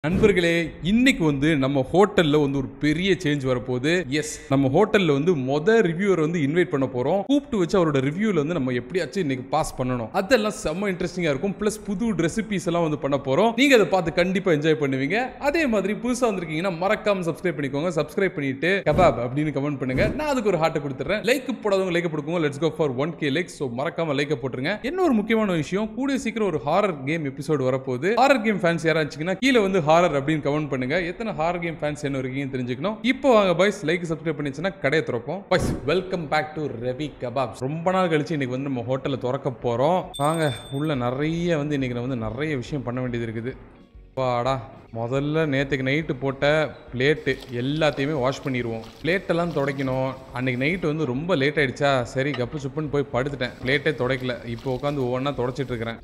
நண்பர்களே இன்னைக்கு வந்து நம்ம ஹோட்டல்ல வந்து ஒரு பெரிய சேஞ்ச் வரப்போகுது எஸ் நம்ம ஹோட்டல்ல வந்து மொத ரிவ்யூவர் வந்து இன்வைட் பண்ண போறோம் கூப்பிட்டு வச்சு அவரோட ரிவ்யூல வந்து நம்ம எப்படியாச்சும் இன்னைக்கு பாஸ் பண்ணணும் அதெல்லாம் செம்ம இன்ட்ரெஸ்டிங்கா இருக்கும் பிளஸ் புது ரெசிபிஸ் எல்லாம் வந்து பண்ண போறோம் நீங்க அதை பார்த்து கண்டிப்பா என்ஜாய் பண்ணுவீங்க அதே மாதிரி புதுசா வந்திருக்கீங்கன்னா மறக்காம சப்ஸ்கிரைப் பண்ணிக்கோங்க சப்ஸ்கிரைப் பண்ணிட்டு கபாப் அப்படின்னு கமெண்ட் பண்ணுங்க நான் அதுக்கு ஒரு ஹார்ட்டை கொடுத்துறேன் லைக் போடாதவங்க லைக் கொடுக்குங்க let's go for one K like so மறக்காம லைக் போட்டுருங்க என்ன ஒரு முக்கியமான விஷயம் கூடிய சீக்கிரம் ஒரு ஹாரர் கேம் எபிசோடு வரப்போகுது ஹாரர் கேம் ஃபேன்ஸ் யாராச்சுங்கன்னா கீழே வந்து ஹாரர் அப்படின்னு கமெண்ட் பண்ணுங்க எத்தனை ஹாரர் கேம் ஃபேன்ஸ் என்ன இருக்கீங்கன்னு தெரிஞ்சுக்கணும் இப்போ வாங்க பாய்ஸ் லைக் சப்ஸ்கிரைப் பண்ணிச்சுன்னா கடையை திறப்போம் boys welcome back to Ravi kebab ரொம்ப நாள் கழிச்சு இன்னைக்கு வந்து நம்ம ஹோட்டலை திறக்க போறோம் வாங்க உள்ள நிறைய வந்து இன்னைக்கு நான் வந்து நிறைய விஷயம் பண்ண வேண்டியது இருக்குது வாடா முதல்ல நேற்றுக்கு நைட்டு போட்ட பிளேட்டு எல்லாத்தையுமே வாஷ் பண்ணிடுவோம் பிளேட்டெல்லாம் துடைக்கணும் அன்னைக்கு நைட்டு வந்து ரொம்ப லேட் ஆயிடுச்சா சரி கப்பு சுப்புன்னு போய் படுத்துட்டேன் பிளேட்டே துடைக்கல இப்போ உட்காந்து ஒவ்வொன்றா துடைச்சிட்டு இருக்கிறேன்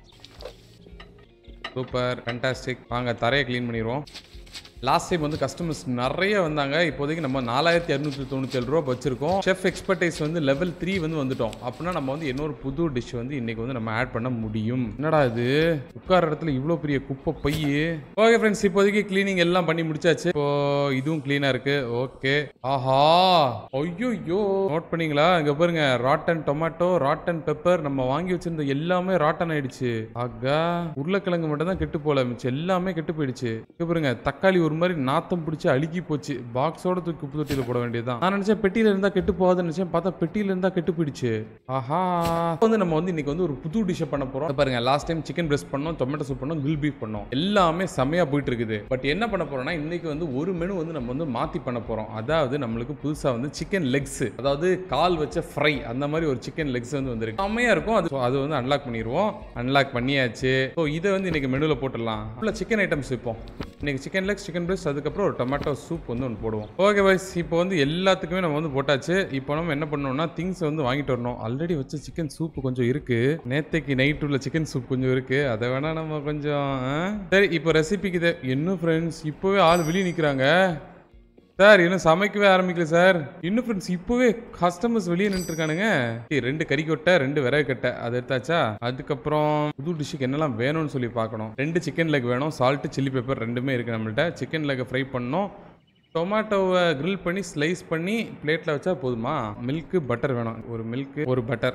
சூப்பர் ஃபண்டாஸ்டிக் வாங்க தரையை க்ளீன் பண்ணிடுவோம் லாஸ்ட் டைம் வந்து கஸ்டமர்ஸ் நிறைய வந்தாங்க இப்போதைக்கு நம்ம நாலாயிரத்தி இரநூத்தி தொண்ணூத்தி ஏழு ரூபா வச்சிருக்கோம் செஃப் எக்ஸ்பர்டைஸ் வந்து லெவல் த்ரீ வந்து வந்துட்டோம் அப்படின்னா நம்ம வந்து இன்னொரு புது டிஷ் வந்து இன்னைக்கு வந்து நம்ம ஆட் பண்ண முடியும் என்னடா இது உட்கார இடத்துல இவ்வளோ பெரிய குப்பை பையு ஓகே ஃப்ரெண்ட்ஸ் இப்போதைக்கு க்ளீனிங் எல்லாம் பண்ணி முடிச்சாச்சு இப்போ இதுவும் க்ளீனாக இருக்கு ஓகே ஆஹா ஐயோ நோட் பண்ணீங்களா இங்க பாருங்க ராட்டன் டொமேட்டோ ராட்டன் பெப்பர் நம்ம வாங்கி வச்சிருந்த எல்லாமே ராட்டன் ஆயிடுச்சு ஆகா உருளைக்கிழங்கு மட்டும் தான் கெட்டு போல மிச்சம் எல்லாமே கெட்டு போயிடுச்சு இங்க பாருங்க தக்காளி ஒரு மாதிரி நாத்தம் பிடிச்சி அழுகி போச்சு பாக்ஸோட தூக்கி குப்பை தொட்டியில போட வேண்டியதுதான் நான் நினைச்சேன் பெட்டியில இருந்தா கெட்டு போகாதுன்னு நினைச்சேன் பார்த்தா பெட்டியில இருந்தா கெட்டு போயிடுச்சு ஆஹா இப்ப வந்து நம்ம வந்து இன்னைக்கு வந்து ஒரு புது டிஷ் பண்ண போறோம் இத பாருங்க லாஸ்ட் டைம் சிக்கன் பிரஸ்ட் பண்ணோம் டொமேட்டோ சூப் பண்ணோம் கில் பீஃப் பண்ணோம் எல்லாமே செமையா போயிட்டு இருக்குது பட் என்ன பண்ண போறோம்னா இன்னைக்கு வந்து ஒரு மெனு வந்து நம்ம வந்து மாத்தி பண்ண போறோம் அதாவது நம்மளுக்கு புதுசா வந்து சிக்கன் லெக்ஸ் அதாவது கால் வச்ச ஃப்ரை அந்த மாதிரி ஒரு சிக்கன் லெக்ஸ் வந்து வந்திருக்கு செம்மையா இருக்கும் அது so அது வந்து அன்லாக் பண்ணிடுவோம் அன்லாக் பண்ணியாச்சு ஸோ இதை வந்து இன்னைக்கு மெனுல போட்டுடலாம் உள்ள சிக்கன் ஐட்டம்ஸ் வைப்போம் இன்னைக்கு சிக்கன் லெக்ஸ் சிக்கன் பிரஸ்ட் அதுக்கப்புறம் ஒரு டொமேட்டோ சூப் வந்து ஒன்று போடுவோம் ஓகே வைஸ் இப்போ வந்து எல்லாத்துக்குமே நம்ம வந்து போட்டாச்சு இப்போ நம்ம என்ன பண்ணோம்னா திங்ஸ் வந்து வாங்கிட்டு வரணும் ஆல்ரெடி வச்ச சிக்கன் சூப் கொஞ்சம் இருக்கு நேத்தைக்கு நைட் உள்ள சிக்கன் சூப் கொஞ்சம் இருக்கு அதை வேணா நம்ம கொஞ்சம் ஆ? சரி இப்போ ரெசிபிக்கு இது என்ன ஃப்ரெண்ட்ஸ் இப்போவே ஆள் வெளியே நிற்கிறாங்க சார் இன்னும் சமைக்கவே ஆரம்பிக்கல சார் இன்னும் ஃப்ரெண்ட்ஸ் இப்போவே கஸ்டமர்ஸ் வெளியே நின்றுருக்கானுங்க ரெண்டு கறி கொட்டை ரெண்டு விறகு கட்டை அது எடுத்தாச்சா அதுக்கப்புறம் புது டிஷ்ஷுக்கு என்னெல்லாம் வேணும்னு சொல்லி பார்க்கணும் ரெண்டு சிக்கன் லெக் வேணும் சால்ட்டு சில்லி பெப்பர் ரெண்டுமே இருக்குது நம்மள்ட்ட சிக்கன் லெக்கை ஃப்ரை பண்ணோம் டொமேட்டோவை grill பண்ணி ஸ்லைஸ் பண்ணி பிளேட்டில் வச்சா போதுமா மில்க்கு பட்டர் வேணும் ஒரு மில்க்கு ஒரு பட்டர்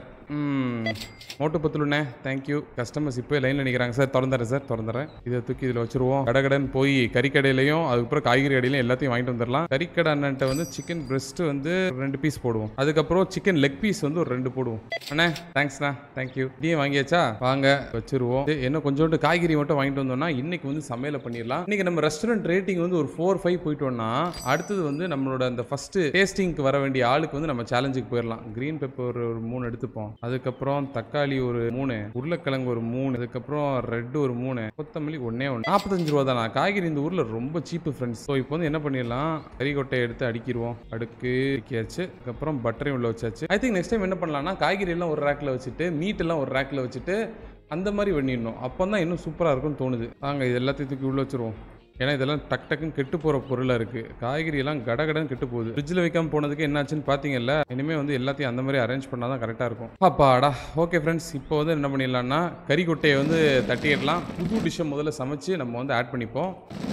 மோட்டு பத்துலுண்ணே தேங்க்யூ கஸ்டமர்ஸ் இப்போ லைனில் நிற்கிறாங்க சார் திறந்துறேன் சார் திறந்துறேன் இதை தூக்கி இதில் வச்சிருவோம் கடகடன் போய் கறிக்கடையிலையும் அதுக்கப்புறம் காய்கறி கடையிலையும் எல்லாத்தையும் வாங்கிட்டு வந்துடலாம் கறிக்கடை அண்ணன்ட்ட வந்து சிக்கன் பிரஸ்ட் வந்து ரெண்டு பீஸ் போடுவோம் அதுக்கப்புறம் சிக்கன் லெக் பீஸ் வந்து ஒரு ரெண்டு போடுவோம் அண்ணே தேங்க்ஸ்ண்ணா தேங்க்யூ இதையும் வாங்கியாச்சா வாங்க வச்சிருவோம் இது என்ன கொஞ்சோண்டு காய்கறி மட்டும் வாங்கிட்டு வந்தோம்னா இன்னைக்கு வந்து சமையலை பண்ணிடலாம் இன்னைக்கு நம்ம ரெஸ்டாரண்ட் ரேட்டிங் வந்து ஒரு ஃபோர் ஃபைவ் போயிட்டோம்னா அடுத்தது வந்து நம்மளோட அந்த ஃபர்ஸ்ட் டேஸ்டிங்க்கு வர வேண்டிய ஆளுக்கு வந்து நம்ம சேலஞ்சுக்கு போயிடலாம் கிரீன் பெப்பர் ஒரு மூணு எடுத்துப்போம் அதுக்கப்புறம் தக்காளி ஒரு மூணு உருளைக்கிழங்கு ஒரு மூணு அதுக்கப்புறம் ரெட் ஒரு மூணு கொத்தமல்லி ஒன்னே ஒன்று நாற்பத்தஞ்சு ரூபா தானா காய்கறி இந்த ஊர்ல ரொம்ப சீப்பு ஃப்ரெண்ட்ஸ் ஸோ இப்போ வந்து என்ன பண்ணிடலாம் கறிக்கொட்டையை எடுத்து அடிக்கிடுவோம் அடுக்கு அடிக்கியாச்சு அதுக்கப்புறம் பட்டரையும் உள்ள வச்சாச்சு ஐ திங்க் நெக்ஸ்ட் டைம் என்ன பண்ணலாம்னா காய்கறி எல்லாம் ஒரு ரேக்ல வச்சுட்டு மீட் எல்லாம் ஒரு ரேக்ல வச்சுட்டு அந்த மாதிரி பண்ணிடணும் அப்போ தான் இன்னும் சூப்பராக இருக்கும்னு தோணுது வாங்க இது எல்லாத்தையும் தூக்கி உள்ள வச்சிருவோம் ஏன்னா இதெல்லாம் டக் டக்குன்னு கெட்டு போகிற பொருளாக இருக்குது காய்கறி எல்லாம் கடகடன்னு கெட்டு போகுது ஃப்ரிட்ஜில் வைக்காம போனதுக்கு என்னாச்சுன்னு பார்த்தீங்கல்ல இனிமேல் வந்து எல்லாத்தையும் அந்த மாதிரி அரேஞ்ச் பண்ணால் தான் கரெக்டாக இருக்கும் அப்பாடா ஓகே ஃப்ரெண்ட்ஸ் இப்போ வந்து என்ன பண்ணிடலாம்னா கறிக்கொட்டையை வந்து தட்டிடலாம் புது டிஷ்ஷை முதல்ல சமைச்சு நம்ம வந்து ஆட் பண்ணிப்போம்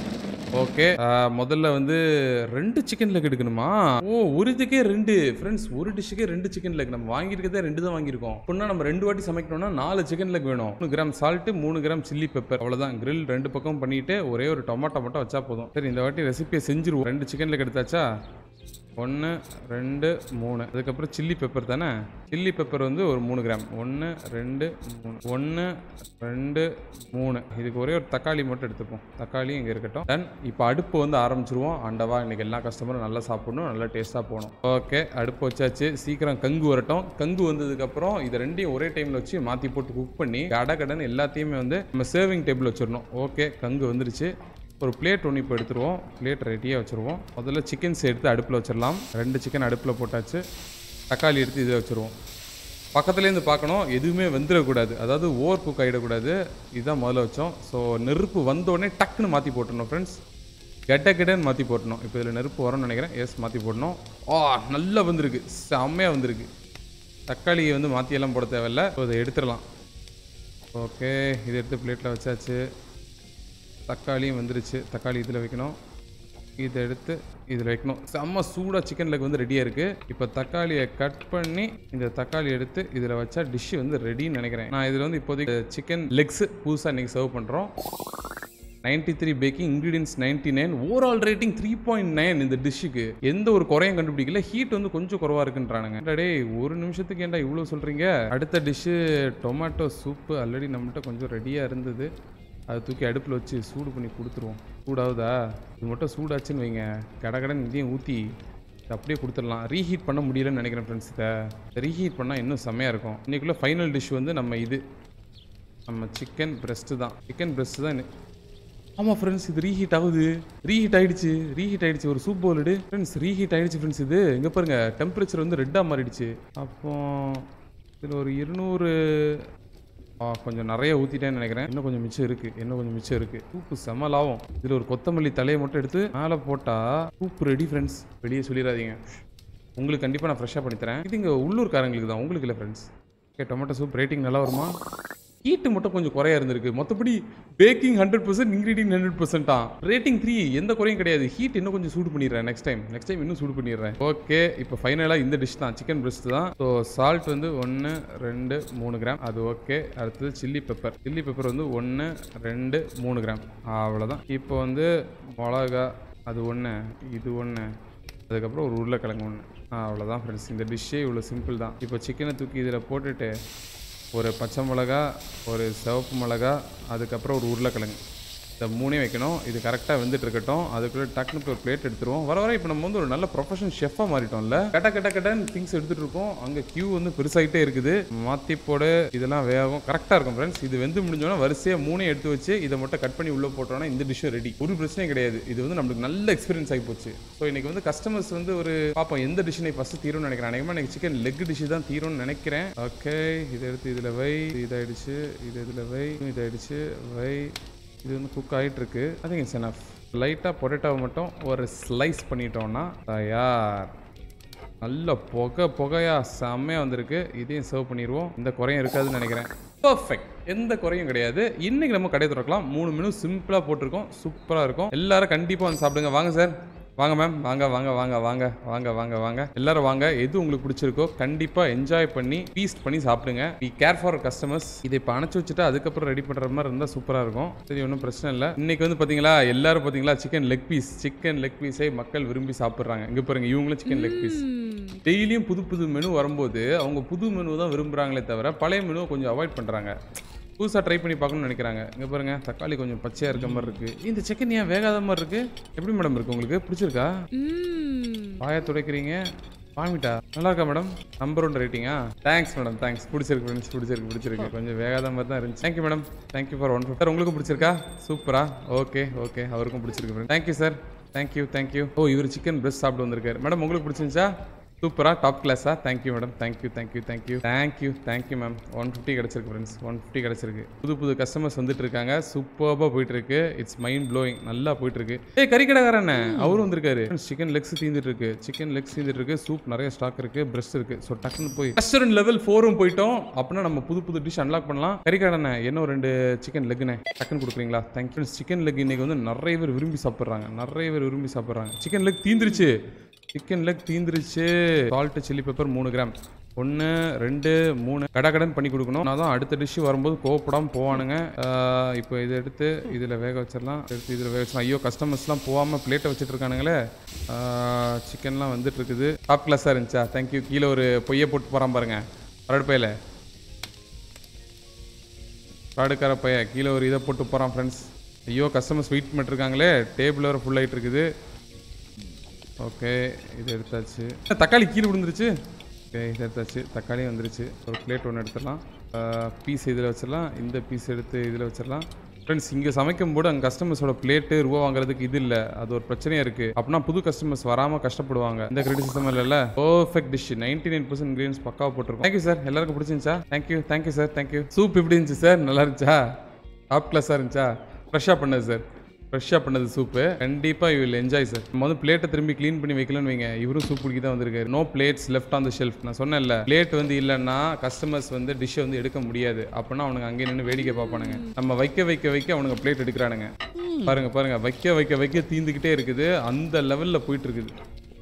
ஓகே முதல்ல வந்து ரெண்டு சிக்கன் லெக் எடுக்கணுமா ஓ ஒரு இதுக்கே ரெண்டு ஃப்ரெண்ட்ஸ் ஒரு டிஷ்ஷுக்கே ரெண்டு சிக்கன் லெக் நம்ம வாங்கியிருக்கதே ரெண்டு தான் வாங்கியிருக்கோம் அப்படின்னா நம்ம ரெண்டு வாட்டி சமைக்கணும்னா நாலு சிக்கன் லெக் வேணும் மூணு கிராம் சால்ட்டு மூணு கிராம் சில்லி பெப்பர் அவ்வளோதான் grill ரெண்டு பக்கம் பண்ணிட்டு ஒரே ஒரு டொமாட்டோ மட்டும் வச்சா போதும் சரி இந்த வாட்டி ரெசிபியை செஞ்சிருவோம் ரெண்டு சிக்கன் லெக் எடுத்தாச்சா ஒன்று ரெண்டு மூணு அதுக்கப்புறம் சில்லி பெப்பர் தானே சில்லி பெப்பர் வந்து ஒரு மூணு கிராம் ஒன்று ரெண்டு மூணு ஒன்று ரெண்டு மூணு இதுக்கு ஒரே ஒரு தக்காளி மட்டும் எடுத்துப்போம் தக்காளி இங்கே இருக்கட்டும் டன் இப்போ அடுப்பு வந்து ஆரம்பிச்சிருவோம் ஆண்டவா இன்னைக்கு எல்லா கஸ்டமரும் நல்லா சாப்பிடணும் நல்லா டேஸ்ட்டாக போகணும் ஓகே அடுப்பு வச்சாச்சு சீக்கிரம் கங்கு வரட்டும் கங்கு வந்ததுக்கப்புறம் இது ரெண்டையும் ஒரே டைமில் வச்சு மாற்றி போட்டு குக் பண்ணி கடை கடன் எல்லாத்தையுமே வந்து நம்ம சேவிங் டேபிள் வச்சிடணும் ஓகே கங்கு வந்துருச்சு ஒரு பிளேட் ஒன்று இப்போ எடுத்துருவோம் பிளேட் ரெடியாக வச்சுருவோம் முதல்ல சிக்கன்ஸ் எடுத்து அடுப்பில் வச்சிடலாம் ரெண்டு சிக்கன் அடுப்பில் போட்டாச்சு தக்காளி எடுத்து இதை வச்சுருவோம் பக்கத்துலேருந்து பார்க்கணும் எதுவுமே வெந்துடக்கூடாது அதாவது ஓவர் குக் ஆகிடக்கூடாது இதுதான் முதல்ல வச்சோம் ஸோ நெருப்பு வந்தோடனே டக்குன்னு மாற்றி போட்டுடணும் ஃப்ரெண்ட்ஸ் கெட்ட கெட்டன்னு மாற்றி போட்டணும் இப்போ இதில் நெருப்பு வரும்னு நினைக்கிறேன் எஸ் மாற்றி போடணும் ஆ நல்லா வந்திருக்கு செம்மையாக வந்திருக்கு தக்காளியை வந்து மாற்றியெல்லாம் போட தேவையில்ல ஸோ இதை எடுத்துடலாம் ஓகே இதை எடுத்து பிளேட்டில் வச்சாச்சு தக்காளியும் வந்துருச்சு தக்காளி இதில் வைக்கணும் இதை எடுத்து இதில் வைக்கணும் செம்ம சூடாக சிக்கன் லெக் வந்து ரெடியாக இருக்குது இப்போ தக்காளியை கட் பண்ணி இந்த தக்காளி எடுத்து இதில் வச்சா டிஷ்ஷு வந்து ரெடின்னு நினைக்கிறேன் நான் இதில் வந்து இப்போதைக்கு சிக்கன் லெக்ஸ் புதுசாக இன்றைக்கி சர்வ் பண்ணுறோம் ninety three packing ingredients ninety nine overall rating three point nine இந்த டிஷ்ஷுக்கு எந்த ஒரு குறையும் கண்டுபிடிக்கல ஹீட் வந்து கொஞ்சம் குறவா இருக்குன்றானுங்க என்னடா டேய் ஒரு நிமிஷத்துக்கு ஏன்டா இவ்வளோ சொல்கிறீங்க அடுத்த டிஷ்ஷு டொமேட்டோ சூப்பு ஆல்ரெடி நம்மகிட்ட கொஞ்சம் ரெடியாக இருந்தது அதை தூக்கி அடுப்பில் வச்சு சூடு பண்ணி கொடுத்துருவோம் சூடாகுதா இது மட்டும் சூடாச்சுன்னு வைங்க கடை கடன் இதையும் ஊற்றி இதை அப்படியே கொடுத்துடலாம் ரீஹீட் பண்ண முடியலன்னு நினைக்கிறேன் ஃப்ரெண்ட்ஸ் இதை ரீஹீட் பண்ணால் இன்னும் செம்மையாக இருக்கும் இன்றைக்குள்ள ஃபைனல் டிஷ் வந்து நம்ம இது நம்ம சிக்கன் பிரஸ்ட்டு தான் சிக்கன் பிரஸ்ட்டு தான் இன்னி- ஆமாம் ஃப்ரெண்ட்ஸ் இது ரீஹீட் ஆகுது ரீஹீட் ஆயிடுச்சு ரீஹீட் ஆயிடுச்சு ஒரு சூப் பவுல் எடு ஃப்ரெண்ட்ஸ் ரீஹீட் ஆயிடுச்சு ஃப்ரெண்ட்ஸ் இது இங்கே பாருங்க டெம்பரேச்சர் வந்து ரெட்டாக மாறிடுச்சு அப்போ இதில் ஒரு இருநூறு ஆ, கொஞ்சம் நிறைய ஊற்றிட்டேன்னு நினைக்கிறேன் இன்னும் கொஞ்சம் மிச்சம் இருக்குது இன்னும் கொஞ்சம் மிச்சம் இருக்குது சூப்பு செம லாபம் இதில் ஒரு கொத்தமல்லி தலையை மட்டும் எடுத்து மேலே போட்டால் சூப் ரெடி ஃப்ரெண்ட்ஸ் வெளியே சொல்லிடாதீங்க உங்களுக்கு கண்டிப்பாக நான் ஃப்ரெஷ்ஷாக பண்ணித்தரேன் இது இங்கே உள்ளூர்காரங்களுக்கு தான் உங்களுக்கு இல்லை friends okay tomato soup rating நல்லா வருமா ஹீட்டு மட்டும் கொஞ்சம் குறையா இருந்திருக்கு மற்றபடி packing hundred percent ingredient hundred பர்சன்ட்டா ரேட்டிங் த்ரீ எந்த குறையும் கிடையாது ஹீட் இன்னும் கொஞ்சம் சூடு பண்ணிடுறேன் நெக்ஸ்ட் டைம் நெக்ஸ்ட் டைம் இன்னும் சூடு பண்ணிடுறேன் ஓகே இப்போ ஃபைனலாக இந்த டிஷ் தான் சிக்கன் பிரெஸ்ட் தான் ஸோ சால்ட் வந்து ஒன்று ரெண்டு மூணு கிராம் அது ஓகே அடுத்தது சில்லி பெப்பர் சில்லி பெப்பர் வந்து ஒன்று ரெண்டு மூணு கிராம் அவ்வளோதான் இப்போ வந்து மிளகா அது ஒன்று இது ஒன்று அதுக்கப்புறம் ஒரு உருளைக்கிழங்கு ஒன்று அவ்வளோதான் ஃப்ரெண்ட்ஸ் இந்த டிஷ்ஷே இவ்வளோ சிம்பிள் தான் இப்போ சிக்கனை தூக்கி இதில் போட்டுட்டு ஒரு பச்சை மிளகா ஒரு சிவப்பு மிளகா அதுக்கப்புறம் ஒரு உருளைக்கிழங்கு இந்த மூணையும் வைக்கணும் இது கரெக்டாக வெந்துட்டு இருக்கட்டும் அதுக்குள்ளே டக்குனு ஒரு பிளேட் எடுத்துருவோம் வர வர இப்போ நம்ம வந்து ஒரு நல்ல ப்ரொஃபஷனல் ஷெஃபாக மாறிட்டோம்ல கட்ட கட்ட கட்டன்னு திங்ஸ் எடுத்துட்டு இருக்கோம் அங்கே கியூ வந்து பெருசாகிட்டே இருக்குது மாற்றி போடு இதெல்லாம் வேகும் கரெக்டாக இருக்கும் ஃப்ரெண்ட்ஸ் இது வெந்து முடிஞ்சோன்னா வரிசையாக மூணையும் எடுத்து வச்சு இதை மட்டும் கட் பண்ணி உள்ளே போட்டோம்னா இந்த டிஷ்ஷும் ரெடி ஒரு பிரச்சனையும் கிடையாது இது வந்து நம்மளுக்கு நல்ல எக்ஸ்பீரியன்ஸ் ஆகி போச்சு ஸோ இன்னைக்கு வந்து கஸ்டமர்ஸ் வந்து ஒரு பார்ப்போம் எந்த டிஷ்ஷை ஃபஸ்ட்டு தீரும்னு நினைக்கிறேன் அநேகமாக எனக்கு சிக்கன் லெக் டிஷ் தான் தீரும்னு நினைக்கிறேன் ஓகே இதை எடுத்து இதில் வை இதாயிடுச்சு இது இதில் வை இதாயிடுச்சு வை இது வந்து குக் ஆகிட்டு இருக்கு ஐ திங்க் இட்ஸ் எனஃப் லைட்டாக பொட்டேட்டோவை மட்டும் ஒரு ஸ்லைஸ் பண்ணிட்டோம்னா தயார் நல்ல புகை புகையா செம்மையாக வந்திருக்கு இதையும் சர்வ் பண்ணிடுவோம் இந்த குறையும் இருக்காதுன்னு நினைக்கிறேன் பர்ஃபெக்ட் எந்த குறையும் கிடையாது இன்னைக்கு நம்ம கடை திறக்கலாம் மூணு மெனு சிம்பிளாக போட்டிருக்கோம் சூப்பராக இருக்கும் எல்லாரும் கண்டிப்பாக வந்து சாப்பிடுங்க வாங்க சார் வாங்க மேம் வாங்க வாங்க வாங்க வாங்க வாங்க வாங்க வாங்க எல்லாரும் வாங்க எது உங்களுக்கு பிடிச்சிருக்கோ கண்டிப்பா என்ஜாய் பண்ணி பீஸ்ட் பண்ணி சாப்பிடுங்க பி கேர் ஃபார் கஸ்டமர்ஸ் இதை இப்போ அணைச்சு வச்சுட்டு அதுக்கப்புறம் ரெடி பண்ற மாதிரி இருந்தால் சூப்பரா இருக்கும் சரி ஒன்றும் பிரச்சனை இல்லை இன்னைக்கு வந்து பாத்தீங்களா எல்லாரும் பாத்தீங்களா chicken leg piece chicken leg பீஸை மக்கள் விரும்பி சாப்பிடுறாங்க இங்க பாருங்க இவங்களும் சிக்கன் லெக் பீஸ் டெய்லியும் புது புது மெனு வரும்போது அவங்க புது மெனு தான் விரும்புறாங்களே தவிர பழைய மெனுவை கொஞ்சம் அவாய்ட் பண்றாங்க புதுசாக ட்ரை பண்ணி பார்க்கணும்னு நினைக்கிறாங்க இங்கே பாருங்க தக்காளி கொஞ்சம் பச்சையாக இருக்க மாதிரி இருக்கு இந்த சிக்கன் ஏன் வேகாத மாதிரி இருக்கு எப்படி மேடம் இருக்கு உங்களுக்கு பிடிச்சிருக்கா ம் வாயை துடைக்கிறீங்க வாமிட்டா நல்லா இருக்கா மேடம் நம்பர் ஒன் ரேட்டிங்கா தேங்க்ஸ் மேடம் தேங்க்ஸ் பிடிச்சிருக்கு ஃப்ரெண்ட்ஸ் பிடிச்சிருக்கு பிடிச்சிருக்கு கொஞ்சம் வேகாத மாதிரி தான் இருந்துச்சு thank you madam thank you for one sir உங்களுக்கு பிடிச்சிருக்கா சூப்பரா ஓகே ஓகே அவருக்கும் பிடிச்சிருக்கு friend thank you sir thank you thank you ஓ இவர் சிக்கன் பிரஸ்ட் சாப்பிட்டு வந்திருக்காரு மேடம் உங்களுக்கு பிடிச்சிருந்துச்சா சூப்பரா டாப் கிளாஸா thank you madam thank you thank you thank you thank you thank you ma'am one fifty கிடச்சிருக்கு ஃப்ரெண்ட்ஸ் ஒன் ஃபிஃப்டி கிடச்சிருக்கு புது புது கஸ்டமர்ஸ் வந்துட்டு இருக்காங்க சூப்பராக போயிட்டு இருக்கு இட்ஸ் மைண்ட் ப்ளோயிங் நல்லா போயிட்டு இருக்கு ஏய் கறி கடைக்காரண்ணே அவரும் வந்திருக்காரு சிக்கன் லெக்ஸ் தீந்துட்டு இருக்கு சிக்கன் லெக்ஸ் தீந்துட்டு இருக்கு சூப் நிறைய ஸ்டாக் இருக்கு பிரஸ்ட் இருக்கு ஸோ டக்குன்னு போய் ரெஸ்டாரண்ட் லெவல் ஃபோரும் போயிட்டோம் அப்படின்னா நம்ம புது புது டிஷ் அன்லாக் பண்ணலாம் கறிக்கடண்ணே என்ன ஒரு ரெண்டு சிக்கன் லெக்னே டக்குன்னு கொடுக்குறீங்களா தேங்க்யூ சிக்கன் லெக் இன்னைக்கு வந்து நிறைய பேர் விரும்பி சாப்பிட்றாங்க நிறைய பேர் விரும்பி சாப்பிட்றாங்க சிக்கன் லெக் தீந்துருச்சு சிக்கன் லெக் தீந்துருச்சு சால்ட் சில்லி பெப்பர் மூணு கிராம் ஒன்று ரெண்டு மூணு கடகடன் பண்ணி கொடுக்கணும் நான் தான் அடுத்த டிஷ் வரும்போது கோவப்படாமல் போவானுங்க ஆஹ் இப்போ இதை எடுத்து இதில் வேக வச்சிடலாம் எடுத்து இதில் வேக வச்சிடலாம் ஐயோ கஸ்டமர்ஸ்லாம் போகாமல் பிளேட்டை வச்சுட்டு இருக்கானுங்களே சிக்கன்லாம் வந்துட்டு இருக்குது டாப் கிளாஸாக இருந்துச்சா தேங்க்யூ கீழே ஒரு பொய்யை போட்டு போகிறான் பாருங்க வரடு பையில காடுக்கார பைய கீழே ஒரு இதை போட்டு போகிறான் ஃப்ரெண்ட்ஸ் ஐயோ கஸ்டமர்ஸ் வெயிட் பண்ணிட்டுருக்காங்களே டேபிள் வேறு ஃபுல் ஆகிட்டு இருக்குது ஓகே இது எடுத்தாச்சு அஹ், தக்காளி கீழே விழுந்துருச்சு ஓகே இது எடுத்தாச்சு தக்காளி வந்துருச்சு ஒரு பிளேட் ஒன்று எடுத்துடலாம் பீஸ் இதில் வச்சிடலாம் இந்த பீஸ் எடுத்து இதில் வச்சிடலாம் ஃப்ரெண்ட்ஸ் இங்கே சமைக்கும் போது அங்கே கஸ்டமர்ஸோட பிளேட்டு ரூபா வாங்குறதுக்கு இது இல்லை அது ஒரு பிரச்சனையாக இருக்குது அப்படின்னா புது கஸ்டமர்ஸ் வராமல் கஷ்டப்படுவாங்க இந்த கிரெடிட் சிஸ்டம் இல்லைல்ல perfect dish ninety nine percent ingredients பக்காவாக போட்டிருக்கோம் தேங்க்யூ சார் எல்லாருக்கும் பிடிச்சிருந்துச்சா thank you thank you sir thank you soup எப்படி இருந்துச்சு சார் நல்லா இருந்துச்சா டாப் கிளாஸாக இருந்துச்சா ஃப்ரெஷ்ஷாக பண்ணது சார் ஃப்ரெஷ்ஷாக பண்ணது சூப்பு கண்டிப்பாக யூ வில் என்ஜாய் சார் நம்ம வந்து பிளேட்டை திரும்பி க்ளீன் பண்ணி வைக்கலன்னு வைங்க இவரும் சூப் குடிக்க தான் வந்திருக்காரு no plates left on the shelf நான் சொன்னேன்ல பிளேட் வந்து இல்லைன்னா கஸ்டமர்ஸ் வந்து டிஷ்ஷை வந்து எடுக்க முடியாது அப்படின்னா அவனுங்க அங்கேயே நின்று வேடிக்கை பார்ப்பானுங்க நம்ம வைக்க வைக்க வைக்க அவனுங்க பிளேட் எடுக்கிறானுங்க பாருங்க பாருங்க வைக்க வைக்க வைக்க தீந்துக்கிட்டே இருக்குது அந்த லெவலில் போயிட்டு இருக்குது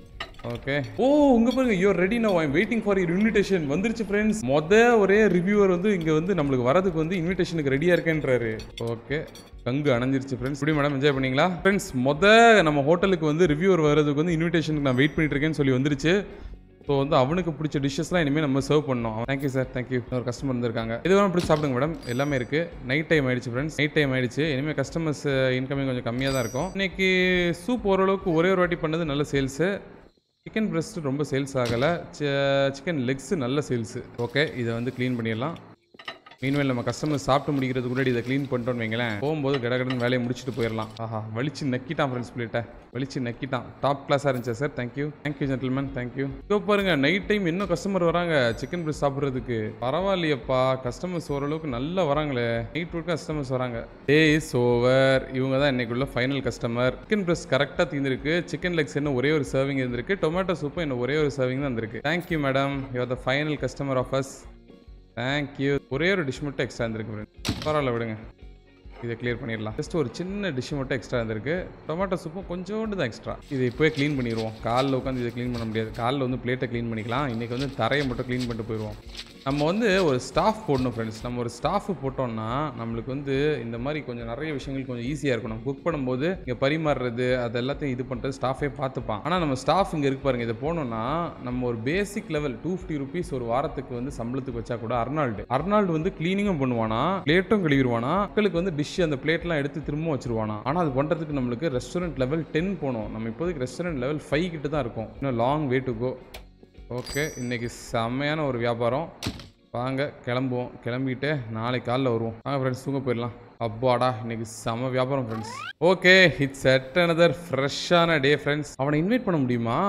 ஓகே ஓ உங்க பாருங்க you ready no I'm waiting for your invitation வந்துருச்சு ஃப்ரெண்ட்ஸ் மொத ஒரே ரிவ்யூவர் வந்து இங்க வந்து நம்மளுக்கு வரதுக்கு வந்து இன்விடேஷனுக்கு ரெடியா இருக்கேன்றாரு ஓகே கங்கு அணைஞ்சிருச்சு ஃப்ரெண்ட்ஸ் இப்படி மேடம் என்ஜாய் பண்ணீங்களா ஃப்ரெண்ட்ஸ் மொத நம்ம ஹோட்டலுக்கு வந்து ரிவ்யூவர் வர்றதுக்கு வந்து இன்விடேஷனுக்கு நான் வெயிட் பண்ணிட்டு இருக்கேன்னு சொல்லி வந்துருச்சு ஸோ வந்து அவனுக்கு பிடிச்ச டிஷ்ஷஸ்லாம் இனிமேல் நம்ம சர்வ் பண்ணோம் தேங்க்யூ சார் தேங்க்யூ ஒரு கஸ்டமர் வந்திருக்காங்க இது வேணும் பிடிச்சி சாப்பிடுங்க மேடம் எல்லாமே இருக்கு நைட் டைம் ஆயிடுச்சு ஃப்ரெண்ட்ஸ் நைட் டைம் ஆயிடுச்சு இனிமேல் கஸ்டமர்ஸ் இன்கமிங் கொஞ்சம் கம்மியாக தான் இருக்கும் இன்னைக்கு சூப் ஓரளவுக்கு ஒரே ஒரு வாட்டி பண்ணது நல்ல சேல்ஸு சிக்கன் breast ரொம்ப சேல்ஸ் ஆகலை சிக்கன் லெக்ஸு நல்ல சேல்ஸு ஓகே இதை வந்து க்ளீன் பண்ணிடலாம் மீன்வேல் நம்ம கஸ்டமர் சாப்பிட்டு முடிக்கிறதுக்கு முன்னாடி இதை க்ளீன் பண்ணிட்டோம்னு வைங்களேன் போகும்போது கடகடன் வேலையை முடிச்சுட்டு போயிடலாம் ஆஹா வலிச்சு நக்கிட்டான் ஃப்ரெண்ட்ஸ் பிளேட்டை வலிச்சு நக்கிட்டான் டாப் கிளாஸாக இருந்துச்சா sir thank you thank you gentleman thank you இப்போ பாருங்க நைட் டைம் இன்னும் கஸ்டமர் வராங்க சிக்கன் பிரெஸ்ட் சாப்பிட்றதுக்கு பரவாயில்லையப்பா கஸ்டமர்ஸ் ஓரளவுக்கு நல்லா வராங்களே நைட் வரைக்கும் கஸ்டமர்ஸ் வராங்க டே இஸ் ஓவர் இவங்க தான் இன்னைக்குள்ள ஃபைனல் கஸ்டமர் சிக்கன் பிரெஸ்ட் கரெக்டாக தீர்ந்துருக்கு சிக்கன் லெக்ஸ் இன்னும் ஒரே ஒரு சர்விங் இருந்திருக்கு டொமேட்டோ சூப்பும் இன்னும் ஒரே ஒரு சர்விங் தான் இருந்திருக்கு thank you madam you're the final customer of us thank you ஒரே ஒரு டிஷ் மட்டும் எக்ஸ்ட்ரா இருந்திருக்கு friend. பரவாயில்ல விடுங்க இதை கிளியர் பண்ணிடலாம் ஜஸ்ட் ஒரு சின்ன டிஷ் மட்டும் எக்ஸ்ட்ரா இருந்திருக்கு டொமேட்டோ சூப்பும் கொஞ்சோண்டு தான் எக்ஸ்ட்ரா இதை இப்போயே க்ளீன் பண்ணிடுவோம் காலில் உட்காந்து இதை க்ளீன் பண்ண முடியாது காலில் வந்து பிளேட்டை க்ளீன் பண்ணிக்கலாம் இன்றைக்கி வந்து தரையை மட்டும் க்ளீன் பண்ணிட்டு போயிடுவோம் நம்ம வந்து ஒரு ஸ்டாஃப் போடணும் ஃப்ரெண்ட்ஸ் நம்ம ஒரு ஸ்டாஃப் போட்டோம்னா நம்மளுக்கு வந்து இந்த மாதிரி கொஞ்சம் நிறைய விஷயங்கள் கொஞ்சம் ஈஸியாக இருக்கும் நம்ம குக் பண்ணும்போது இங்கே பரிமாறுறது அது எல்லாத்தையும் இது பண்ணுறது ஸ்டாஃபே பார்த்துப்பான் ஆனால் நம்ம ஸ்டாஃப் இங்கே இருக்கு பாருங்க இதை போனோம்னா நம்ம ஒரு basic level two fifty rupees ஒரு வாரத்துக்கு வந்து சம்பளத்துக்கு வச்சா கூட அர்னால்டு அர்னால்டு வந்து க்ளீனிங்கும் பண்ணுவானா பிளேட்டும் கழுவிடுவானா மக்களுக்கு வந்து டிஷ் அந்த பிளேட்லாம் எடுத்து திரும்ப வச்சிருவானா ஆனால் அது பண்ணுறதுக்கு நம்மளுக்கு ரெஸ்டாரண்ட் லெவல் டென் போகணும் நம்ம இப்போதைக்கு ரெஸ்டாரண்ட் லெவல் ஃபைவ் கிட்ட தான் இருக்கும் இன்னும் long way to go okay இன்னைக்கு செம்மையான ஒரு வியாபாரம் வாங்க கிளம்புவோம் கிளம்பிட்டு நாளைக்கு காலைல வருவோம் வாங்க ஃப்ரெண்ட்ஸ் தூங்க போயிடலாம் அப்பாடா இன்னைக்கு செம வியாபாரம் friends okay it's at another ஃப்ரெஷ்ஷான டே ஃப்ரெண்ட்ஸ் அவனை இன்வைட் பண்ண முடியுமா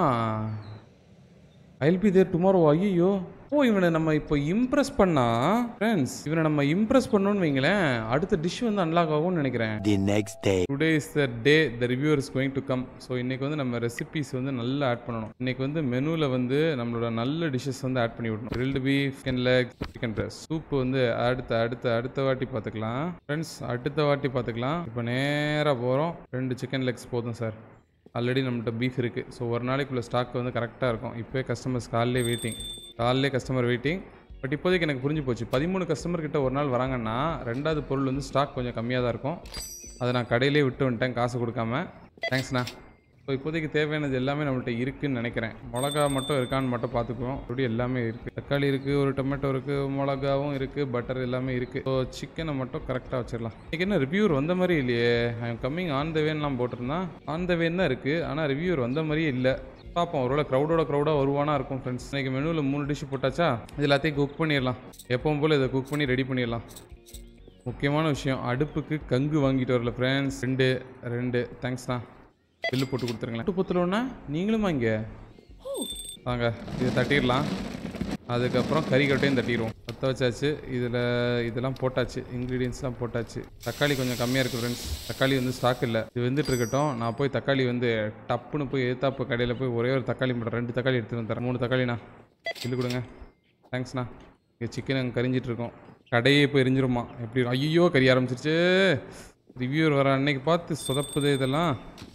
ஐல் பி தேர் டுமாரோ ஐயோ ஓ இவனை நம்ம இப்போ இம்ப்ரெஸ் பண்ணா ஃப்ரெண்ட்ஸ் இவனை நம்ம இம்ப்ரெஸ் பண்ணோம்னு வைங்களேன் அடுத்த டிஷ் வந்து அன்லாக் ஆகும்னு நினைக்கிறேன் The next day. Today is the day the reviewer is going to come so இன்னைக்கு வந்து நம்ம ரெசிபிஸ் வந்து நல்லா ஆட் பண்ணணும் இன்னைக்கு வந்து மெனுவில் வந்து நம்மளோட நல்ல டிஷ்ஷஸ் வந்து ஆட் பண்ணி விடணும் grilled beef chicken leg chicken breast soup வந்து அடுத்த அடுத்த அடுத்த வாட்டி பார்த்துக்கலாம் ஃப்ரெண்ட்ஸ் அடுத்த வாட்டி பார்த்துக்கலாம் இப்போ நேராக போகிறோம் ரெண்டு சிக்கன் லெக்ஸ் போதும் சார் ஆல்ரெடி நம்மள்ட்ட பீஃப் இருக்குது ஸோ ஒரு நாளைக்குள்ள ஸ்டாக் வந்து கரெக்டாக இருக்கும் இப்போயே கஸ்டமர்ஸ் காலையிலே வெயிட்டிங் காலையிலே கஸ்டமர் வெயிட்டிங் பட் இப்போதைக்கு எனக்கு புரிஞ்சு போச்சு பதிமூணு கஸ்டமர் கிட்ட ஒரு நாள் வராங்கன்னா ரெண்டாவது பொருள் வந்து ஸ்டாக் கொஞ்சம் கம்மியாக தான் இருக்கும் அதை நான் கடையிலே விட்டு வந்துட்டேன் காசு கொடுக்காம தேங்க்ஸ்ண்ணா ஸோ இப்போதைக்கு தேவையானது எல்லாமே நம்மள்ட்ட இருக்குன்னு நினைக்கிறேன் மிளகா மட்டும் இருக்கான்னு மட்டும் பார்த்துக்குவோம் அப்படி எல்லாமே இருக்குது தக்காளி இருக்குது ஒரு டொமேட்டோ இருக்குது மிளகாவும் இருக்குது பட்டர் எல்லாமே இருக்குது ஸோ சிக்கனை மட்டும் கரெக்டாக வச்சிடலாம் இன்றைக்கி என்ன ரிவ்யூவர் வந்த மாதிரி இல்லையே I am coming on the வேன்லாம் போட்டிருந்தான் ஆன் த வேன் தான் இருக்குது ஆனால் ரிவ்யூவர் வந்த மாதிரியே இல்லை பார்ப்போம் ஒருவேளை க்ரௌடோட க்ரௌடாக வருவானா இருக்கும் ஃப்ரெண்ட்ஸ் இன்னைக்கு மெனுவில் மூணு டிஷ் போட்டாச்சா இது எல்லாத்தையும் குக் பண்ணிடலாம் எப்பவும் போல் இதை குக் பண்ணி ரெடி பண்ணிடலாம் முக்கியமான விஷயம் அடுப்புக்கு கங்கு வாங்கிட்டு வரல ஃப்ரெண்ட்ஸ் ரெண்டு ரெண்டு தேங்க்ஸ்ண்ணா பில்லு போட்டு கொடுத்துருங்களேன் போட்டு பொத்துலோன்னா நீங்களும் வாங்க வாங்க இதை தட்டிடலாம் அதுக்கப்புறம் கறிக்கட்டையும் தட்டிடுவோம் பற்ற வச்சாச்சு இதில் இதெல்லாம் போட்டாச்சு இன்க்ரீடியன்ஸ்லாம் போட்டாச்சு தக்காளி கொஞ்சம் கம்மியாக இருக்குது ஃப்ரெண்ட்ஸ் தக்காளி வந்து ஸ்டாக் இல்லை இது வந்துட்டு இருக்கட்டும் நான் போய் தக்காளி வந்து டப்புன்னு போய் எதிர்த்தாப்பு கடையில் போய் ஒரே ஒரு தக்காளி மட்டும் ரெண்டு தக்காளி எடுத்துட்டு வந்துறேன் மூணு தக்காளிண்ணா பில்லு கொடுங்க தேங்க்ஸ்ண்ணா இங்கே சிக்கன் அங்கே கரிஞ்சிட்டு இருக்கோம் கடையே இப்போ எரிஞ்சிருமா எப்படி ஐயோ கறி ஆரம்பிச்சிருச்சு ரிவ்யூவர் வர அன்னைக்கு பார்த்து சொதப்புது இதெல்லாம்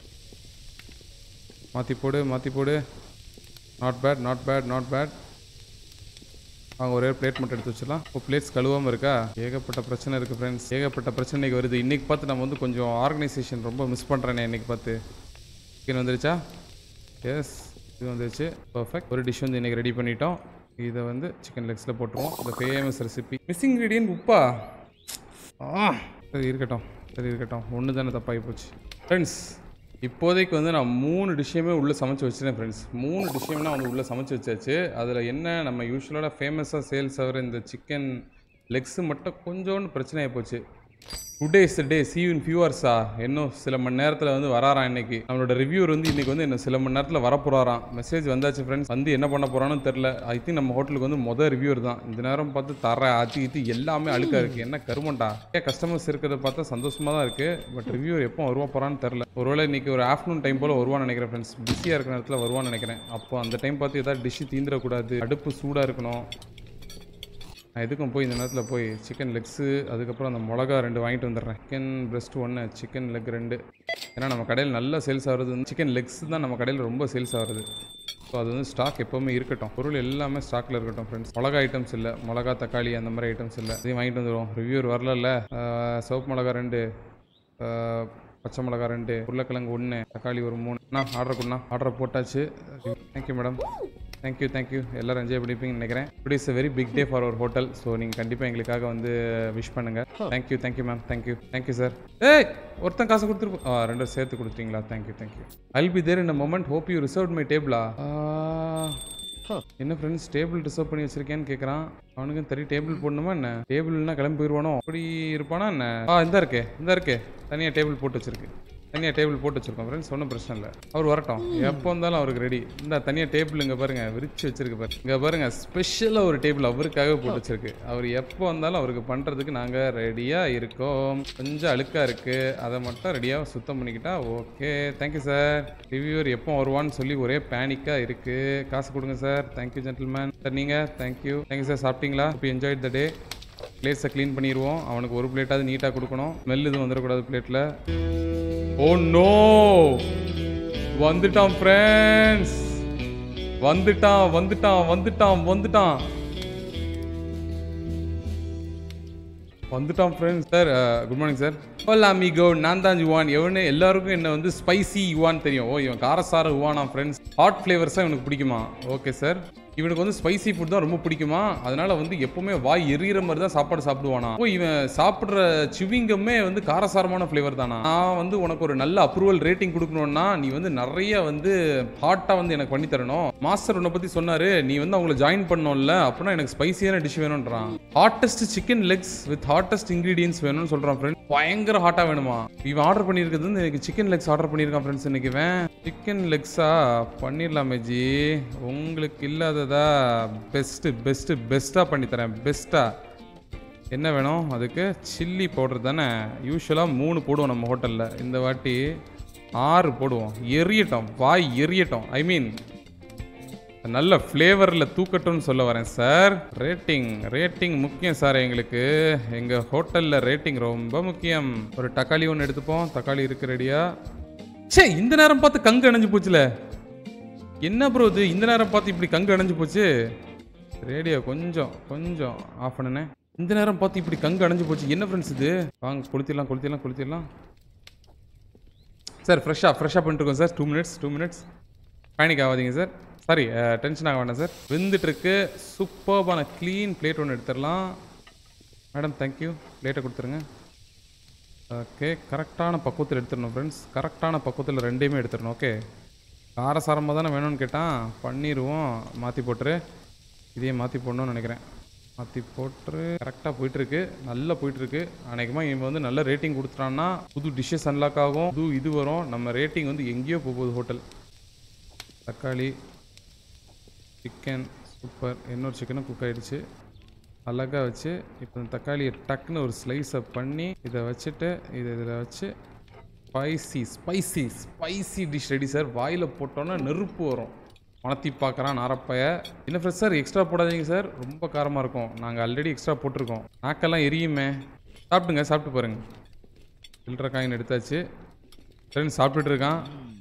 மாற்றி போடு மாற்றி போடு not bad not bad not bad அவங்க ஒரே பிளேட் மட்டும் எடுத்து வச்சிடலாம் இப்போ பிளேட்ஸ் கழுவாமல் இருக்கா ஏகப்பட்ட பிரச்சனை இருக்குது ஃப்ரெண்ட்ஸ் ஏகப்பட்ட பிரச்சனைக்கு வருது இன்றைக்கி பார்த்து நம்ம வந்து கொஞ்சம் ஆர்கனைசேஷன் ரொம்ப மிஸ் பண்ணுறேனே இன்னைக்கு பார்த்து சிக்கன் வந்துருச்சா எஸ் இது வந்துருச்சு பர்ஃபெக்ட் ஒரு டிஷ் வந்து இன்றைக்கி ரெடி பண்ணிட்டோம் இதை வந்து சிக்கன் லெக்ஸில் போட்டுருவோம் இந்த ஃபேமஸ் ரெசிபி மிஸ்ஸிங் இன்க்ரீடியன்ட் உப்பா ஆ சரி இருக்கட்டும் சரி இருக்கட்டும் ஒன்று தானே தப்பாகி போச்சு ஃப்ரெண்ட்ஸ் இப்போதைக்கு வந்து நான் மூணு டிஷ்ஷையுமே உள்ளே சமைச்சு வச்சிட்டேன் ஃப்ரெண்ட்ஸ் மூணு டிஷ்ஷையுமே நான் வந்து உள்ளே சமைச்சு வச்சாச்சு அதில் என்ன நம்ம யூஸ்வலாக ஃபேமஸாக சேல்ஸ் ஆகிற இந்த சிக்கன் லெக்ஸு மட்டும் கொஞ்சோண்டு பிரச்சனையாகி போச்சு today is day see in ஃபியூவர்ஸா இன்னும் சில மணி நேரத்தில் வந்து வராராம் இன்னைக்கு நம்மளோட ரிவ்யூவர் வந்து இன்னைக்கு வந்து இன்னும் சில மணி நேரத்தில் வரப்போறாராம் மெசேஜ் வந்தாச்சு ஃப்ரெண்ட்ஸ் வந்து என்ன பண்ண போறான்னு தெரில ஐ திங்க் நம்ம ஹோட்டலுக்கு வந்து மொதல் ரிவ்யூவர் தான் இந்த நேரம் பார்த்து தர ஆத்தி இது எல்லாமே அழுக்கா இருக்கு என்ன கருமண்டா ஏன் கஸ்டமர்ஸ் இருக்கிறத பார்த்தா சந்தோஷமா தான் இருக்கு பட் ரிவ்யூவர் எப்போ வருவா போறான்னு தெரில ஒருவேளை இன்னைக்கு ஒரு ஆஃப்டர்நூன் டைம் போல வருவான்னு நினைக்கிறேன் ஃப்ரெண்ட்ஸ் பிஸியாக இருக்கிற நேரத்தில் வருவான்னு நினைக்கிறேன் அப்போ அந்த டைம் பார்த்து ஏதாவது டிஷ்ஷு தீந்துடக்கூடாது அடுப்பு சூடாக இருக்கணும் நான் எதுக்கும் போய் இந்த நேரத்தில் போய் சிக்கன் லெக்ஸு அதுக்கப்புறம் அந்த மிளகா ரெண்டு வாங்கிட்டு வந்துடுறேன் சிக்கன் பிரஸ்ட் ஒன்று சிக்கன் லெக் ரெண்டு ஏன்னா நம்ம கடையில் நல்ல சேல்ஸ் ஆகிறது வந்து சிக்கன் லெக்ஸ் தான் நம்ம கடையில் ரொம்ப சேல்ஸ் ஆகுது ஸோ அது வந்து ஸ்டாக் எப்போவுமே இருக்கட்டும் பொருள் எல்லாமே ஸ்டாக்கில் இருக்கட்டும் ஃப்ரெண்ட்ஸ் மிளகா ஐட்டம்ஸ் இல்லை மிளகா தக்காளி அந்த மாதிரி ஐட்டம்ஸ் இல்லை அதையும் வாங்கிட்டு வந்துடுவோம் ரிவ்யூர் வரல சோப் மிளகா ரெண்டு ஆஹ், பச்சை மிளகா ரெண்டு உருளைக்கிழங்கு ஒன்று தக்காளி ஒரு மூணு அண்ணா ஆர்டர் கொடுண்ணா ஆர்டர் போட்டாச்சு தேங்க்யூ மேடம் தேங்க்யூ தேங்க்யூ எல்லாரும் என்ஜாய் பண்ணிப்பீங்கன்னு நினைக்கிறேன் today is a very big day for our hotel so நீங்கள் கண்டிப்பாக எங்களுக்காக வந்து விஷ் பண்ணுங்க thank you thank you ma'am thank you thank you sir ஏய் ஒருத்தன் காசு கொடுத்துரு ஆ ரெண்டும் சேர்த்து கொடுத்தீங்களா thank you thank you I'll be there in a moment hope you reserve my டேபிளா என்ன ஃப்ரெண்ட்ஸ் டேபிள் ரிசர்வ் பண்ணி வச்சிருக்கேன்னு கேட்குறான் அவனுக்கு தெரிய டேபிள் போடணுமா என்ன டேபிள்னா கிளம்பி போயிடுவானோ அப்படி இருப்பானா என்ன ஆ இந்த இருக்கே இந்த இருக்கே தனியாக டேபிள் போட்டு வச்சிருக்கு தனியாக டேபிள் போட்டு வச்சிருக்கோம் ஃப்ரெண்ட்ஸ் ஒன்றும் பிரச்சனை இல்லை அவர் வரட்டும் எப்போ வந்தாலும் அவருக்கு ரெடி இந்த தனியாக டேபிள் இங்கே பாருங்க விரிச்சு வச்சிருக்கு பாருங்க இங்கே பாருங்க ஸ்பெஷலாக ஒரு டேபிள் அவருக்காக போட்டு வச்சிருக்கு அவர் எப்போ வந்தாலும் அவருக்கு பண்ணுறதுக்கு நாங்கள் ரெடியாக இருக்கோம் கொஞ்சம் அழுக்காக இருக்குது அதை மட்டும் ரெடியாக சுத்தம் பண்ணிக்கிட்டா ஓகே தேங்க்யூ சார் ரிவ்யூவர் எப்போ வருவான்னு சொல்லி ஒரே பேனிக்காக இருக்குது காசு கொடுங்க சார் தேங்க்யூ ஜென்டில்மேன் சார் நீங்கள் தேங்க்யூ தேங்க்யூ சார் சாப்பிட்டீங்களா இப்போ என்ஜாய் த டே பிளேட்ஸை க்ளீன் பண்ணிடுவோம் அவனுக்கு ஒரு பிளேட்டாவது நீட்டாக கொடுக்கணும் ஸ்மெல் எதுவும் வந்துடக்கூடாது பிளேட்டில் ஓ நோ வந்துட்டான் ஃப்ரெண்ட்ஸ் வந்துட்டான் வந்துட்டான் வந்துட்டான் வந்துட்டான் வந்துட்டான் friends sir good morning sir ஓல் அமிகோ நான் தான் யுவான் எவனு எல்லாருக்கும் என்ன வந்து ஸ்பைசி யுவான் தெரியும் ஓ இவன் காரசார யுவானா ஃப்ரெண்ட்ஸ் ஹாட் ஃப்ளேவர்ஸாக இவனுக்கு பிடிக்குமா ஓகே சார் இவனுக்கு வந்து ஸ்பைசி ஃபுட் தான் ரொம்ப பிடிக்குமா அதனால வந்து எப்பவுமே வாய் எரியிற மாதிரி தான் சாப்பாடு சாப்பிடுவானா ஓ இவன் சாப்பிட்ற சிவிங்கமே வந்து காரசாரமான ஃப்ளேவர் தானா நான் வந்து உனக்கு ஒரு நல்ல அப்ரூவல் ரேட்டிங் கொடுக்கணும்னா நீ வந்து நிறைய வந்து ஹாட்டாக வந்து எனக்கு பண்ணி தரணும் மாஸ்டர் உன்னை பற்றி சொன்னாரு நீ வந்து அவங்கள ஜாயின் பண்ணோம்ல அப்படின்னா எனக்கு ஸ்பைசியான டிஷ் வேணும்ன்றான் hottest chicken legs with hottest ingredients வேணும்னு சொல்கிறான் ஃப்ரெண்ட் பயங்கர ஹாட்டாக வேணுமா இவன் ஆர்டர் பண்ணியிருக்கிறது வந்து எனக்கு சிக்கன் லெக்ஸ் ஆர்டர் பண்ணியிருக்கான் ஃப்ரெண்ட்ஸ் இன்னைக்கு இவன் சிக்கன் லெக்ஸா பண்ணிடலாமே ஜி உங்களுக்கு இல்லாததா பெஸ்ட்டு பெஸ்ட்டு பெஸ்ட்டாக பண்ணித்தரேன் பெஸ்ட்டாக என்ன வேணும் அதுக்கு சில்லி பவுடர் தானே யூஸ்வலாக மூணு போடுவோம் நம்ம ஹோட்டலில் இந்த வாட்டி ஆறு போடுவோம் எரியட்டும் வாய் எரியட்டும் ஐ மீன் நல்ல ஃப்ளேவரில் தூக்கட்டும்னு சொல்ல வரேன் சார் ரேட்டிங் ரேட்டிங் முக்கியம் சார் எங்களுக்கு எங்கள் ஹோட்டலில் ரேட்டிங் ரொம்ப முக்கியம் ஒரு தக்காளி ஒன்று எடுத்துப்போம் தக்காளி இருக்கு ரெடியா சே இந்த நேரம் பார்த்து கங்கு அணைஞ்சு போச்சுல என்ன ப்ரோ இது இந்த நேரம் பார்த்து இப்படி கங்கு அணைஞ்சு போச்சு ரேடியோ கொஞ்சம் கொஞ்சம் ஆஃப் பண்ணுனேன் இந்த நேரம் பார்த்து இப்படி கங்கு அணைஞ்சு போச்சு என்ன ஃப்ரெண்ட்ஸ் இது வாங்க கொளுத்திடலாம் கொளுத்திடலாம் கொளுத்திடலாம் சார் ஃப்ரெஷ்ஷாக ஃப்ரெஷ்ஷாக பண்ணிட்டுருக்கோம் sir two minutes two minutes panic ஆகாதீங்க சார் சாரி டென்ஷன் ஆக வேண்டாம் சார் வெந்துட்டுருக்கு சூப்பர்பான க்ளீன் பிளேட் ஒன்று எடுத்துடலாம் மேடம் தேங்க்யூ பிளேட்டை கொடுத்துருங்க ஓகே கரெக்டான பக்குவத்தில் எடுத்துடணும் ஃப்ரெண்ட்ஸ் கரெக்டான பக்குவத்தில் ரெண்டையுமே எடுத்துடணும் ஓகே காரசாரமாக தானே வேணும்னு கேட்டான் பண்ணிடுவோம் மாற்றி போட்டுரு இதையே மாற்றி போடணும்னு நினைக்கிறேன் மாற்றி போட்டு கரெக்டாக போயிட்டுருக்கு நல்லா போயிட்டுருக்கு அநேகமாக இவன் வந்து நல்ல ரேட்டிங் கொடுத்துட்டான்னா புது டிஷ்ஷஸ் அன்லாக் ஆகும் புது இது வரும் நம்ம ரேட்டிங் வந்து எங்கேயோ போக போகுது ஹோட்டல் தக்காளி சிக்கன் சூப்பர் இன்னொரு சிக்கனும் குக் ஆயிடுச்சு அழகாக வச்சு இப்போ இந்த தக்காளியை டக்குன்னு ஒரு ஸ்லைஸை பண்ணி இதை வச்சுட்டு இதை இதில் வச்சு spicy spicy spicy dish ready sir வாயில் போட்டோன்னா நெருப்பு வரும் மணத்தி பார்க்குறான் நாரப்பைய என்ன ஃப்ரெஷ் சார் எக்ஸ்ட்ரா போடாதீங்க சார் ரொம்ப காரமாக இருக்கும் நாங்கள் ஆல்ரெடி எக்ஸ்ட்ரா போட்டிருக்கோம் நாக்கெல்லாம் எரியுமே சாப்பிட்டுங்க சாப்பிட்டு பாருங்க சில்லற காயின் எடுத்தாச்சு ஃப்ரெண்ட்ஸ் சாப்பிட்டுட்டு இருக்கான்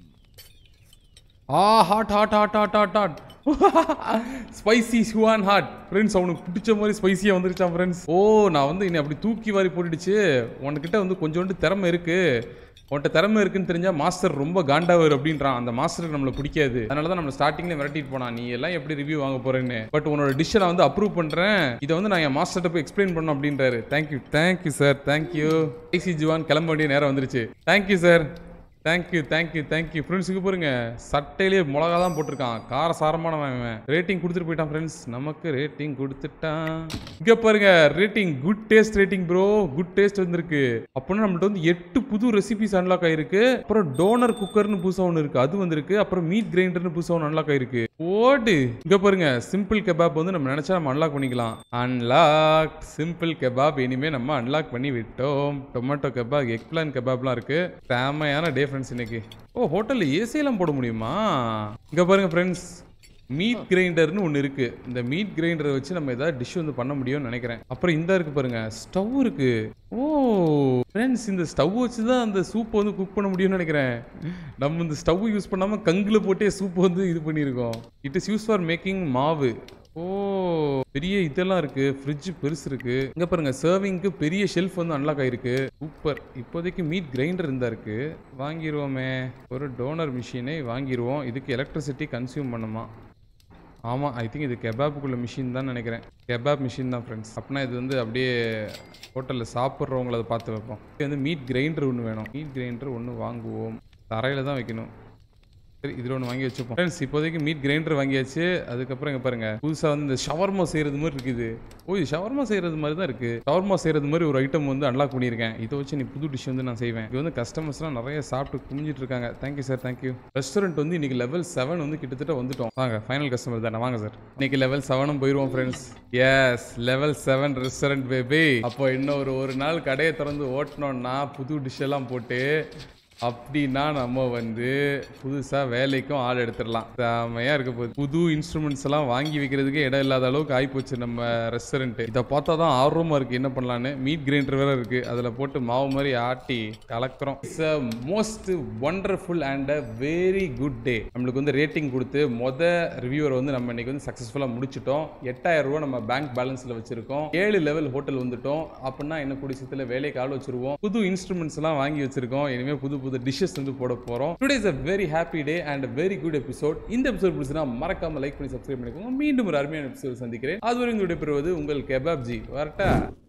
ஆ hot hot hot hot hot hot spicy Juan hot friends அவனுக்கு பிடிச்ச மாதிரி ஸ்பைசியாக வந்துருச்சான் ஃப்ரெண்ட்ஸ் ஓ நான் வந்து என்னை அப்படி தூக்கி வாரி போட்டுடுச்சு உன்கிட்ட வந்து கொஞ்சோண்டு திறமை இருக்கு உன்கிட்ட திறமை இருக்குன்னு தெரிஞ்சா மாஸ்டர் ரொம்ப காண்டாவர் அப்படின்றான் அந்த மாஸ்டருக்கு நம்மளை பிடிக்காது அதனால தான் நம்ம ஸ்டார்டிங்ல மிரட்டிட்டு போனான் நீ எல்லாம் எப்படி ரிவ்யூ வாங்க போறேன்னு பட் உன்னோட டிஷ்ஷை நான் வந்து அப்ரூவ் பண்றேன் இதை வந்து நான் என் மாஸ்டர்கிட்ட போய் எக்ஸ்பிளைன் பண்ணணும் அப்படின்றாரு thank you thank you sir thank you I see Juan கிளம்ப வேண்டிய நேரம் வந்துருச்சு thank you sir thank you thank you thank you friends இங்க பாருங்க சட்டையிலேயே மிளகா தான் போட்டிருக்கான் கார சாரமானவன் இவன் ரேட்டிங் கொடுத்துட்டு போயிட்டான் ஃப்ரெண்ட்ஸ் நமக்கு ரேட்டிங் கொடுத்துட்டான் இங்க பாருங்க rating good taste rating bro good taste வந்திருக்கு அப்படின்னா நம்மள்ட்ட வந்து எட்டு புது ரெசிபிஸ் அன்லாக் ஆயிருக்கு அப்புறம் டோனர் குக்கர்னு புதுசா ஒன்று இருக்கு அது வந்திருக்கு அப்புறம் மீட் கிரைண்டர்னு புதுசா ஒன்று அன்லாக் ஆயிருக்கு ஓடு இங்க பாருங்க சிம்பிள் கெபாப் வந்து நம்ம நினைச்சா நம்ம அன்லாக் பண்ணிக்கலாம் அன்லாக் சிம்பிள் கெபாப் இனிமே நம்ம அன்லாக் பண்ணி விட்டோம் டொமேட்டோ கெபாப் எக் பிளான் கெபாப்லாம் இருக்கு செமையான டே ஃப்ரெண்ட்ஸ் இன்னைக்கு ஓ ஹோட்டலில் ஏசியெல்லாம் போட முடியுமா இங்க பாருங்க ஃப்ரெண்ட்ஸ் மீட் கிரைண்டர்னு ஒன்று இருக்கு இந்த மீட் கிரைண்டரை வச்சு நம்ம ஏதாவது டிஷ் வந்து பண்ண முடியும்னு நினைக்கிறேன் அப்புறம் இந்த இருக்கு பாருங்க ஸ்டவ் இருக்கு ஓ ஃப்ரெண்ட்ஸ் இந்த ஸ்டவ் வச்சு தான் அந்த சூப்பை வந்து குக் பண்ண முடியும்னு நினைக்கிறேன் நம்ம இந்த ஸ்டவ் யூஸ் பண்ணாம கங்குல போட்டே சூப் வந்து இது பண்ணியிருக்கோம் it is use for making மாவு ஓ பெரிய இதெல்லாம் இருக்கு ஃப்ரிட்ஜ் பெருசு இருக்கு இங்க பாருங்க சர்விங்க்கு பெரிய ஷெல்ஃப் வந்து அன்லாக் ஆயிருக்கு சூப்பர் இப்போதைக்கு மீட் கிரைண்டர் இருந்தா இருக்கு வாங்கிடுவோமே ஒரு டோனர் மிஷினை வாங்கிடுவோம் இதுக்கு எலக்ட்ரிசிட்டி கன்சியூம் பண்ணுமா ஆமாம் ஐ திங்க் இது கெபாப்புக்குள்ள மிஷின் தான் நினைக்கிறேன் கெபாப் மிஷின் தான் ஃப்ரெண்ட்ஸ் அப்படின்னா இது வந்து அப்படியே ஹோட்டலில் சாப்பிட்றவங்கள அதை பார்த்து வைப்போம் இது வந்து மீட் கிரைண்டர் ஒன்று வேணும் மீட் கிரைண்டர் ஒன்று வாங்குவோம் தரையில் தான் வைக்கணும் சரி இதில் ஒன்று வாங்கி வச்சுப்போம் ஃப்ரெண்ட்ஸ் இப்போதைக்கு மீட் கிரைண்டர் வாங்கியாச்சு அதுக்கப்புறம் இங்கே பாருங்க புதுசாக வந்து இந்த ஷவர்மா செய்கிறது மாதிரி இருக்குது ஓ இது ஷவர்மா செய்கிறது மாதிரி தான் இருக்குது ஷவர்மா செய்கிறது மாதிரி ஒரு ஐட்டம் வந்து அன்லாக் பண்ணியிருக்கேன் இதை வச்சு நீ புது டிஷ் வந்து நான் செய்வேன் இது வந்து கஸ்டமர்ஸ்லாம் நிறைய சாப்பிட்டு குமிஞ்சிட்டு இருக்காங்க தேங்க்யூ சார் தேங்க்யூ ரெஸ்டாரண்ட் வந்து இன்னைக்கு லெவல் செவன் வந்து கிட்டத்தட்ட வந்துட்டோம் வாங்க ஃபைனல் கஸ்டமர் தானே வாங்க சார் இன்னைக்கு லெவல் செவனும் போயிடுவோம் friends yes level seven restaurant baby அப்போ இன்னும் ஒரு ஒரு நாள் கடையை திறந்து ஓட்டினோன்னா புது டிஷ் எல்லாம் போட்டு அப்படின்னா நம்ம வந்து புதுசாக வேலைக்கும் ஆள் எடுத்துடலாம் செமையாக இருக்க போகுது புது இன்ஸ்ட்ருமெண்ட்ஸ் எல்லாம் வாங்கி வைக்கிறதுக்கே இடம் இல்லாத அளவுக்கு ஆகிப்போச்சு நம்ம ரெஸ்டாரண்ட் இதை பார்த்தா தான் ஆர்வமாக இருக்குது என்ன பண்ணலான்னு மீட் கிரைண்டர் வேற இருக்குது அதில் போட்டு மாவு மாதிரி ஆட்டி கலக்கிறோம் it's a most wonderful and a very good day நம்மளுக்கு வந்து ரேட்டிங் கொடுத்து மொத ரிவ்யூவர் வந்து நம்ம இன்னைக்கு வந்து சக்ஸஸ்ஃபுல்லாக முடிச்சிட்டோம் எட்டாயிரம் ரூபா நம்ம பேங்க் பேலன்ஸில் வச்சிருக்கோம் ஏழு லெவல் ஹோட்டல் வந்துட்டோம் அப்படின்னா என்ன கூடிய சீக்கிரத்தில் வேலைக்கு ஆள் வச்சிருவோம் புது இன்ஸ்ட்ருமெண்ட்ஸ் எல்லாம் வாங்கி வச்சிருக்கோம் இனிமேல் புது புது டிஷ்ஷஸ் வந்து போட போகிறோம் today is a very happy day and very good episode இந்த எபிசோட் பிடிச்சினா மறக்காம லைக் பண்ணி சப்ஸ்கிரைப் பண்ணிக்கோங்க மீண்டும் ஒரு அருமையான எபிசோட் சந்திக்கிறேன் அதுவரை உங்களுடைய பெறுவது உங்கள் கெபாப் ஜி வரட்டா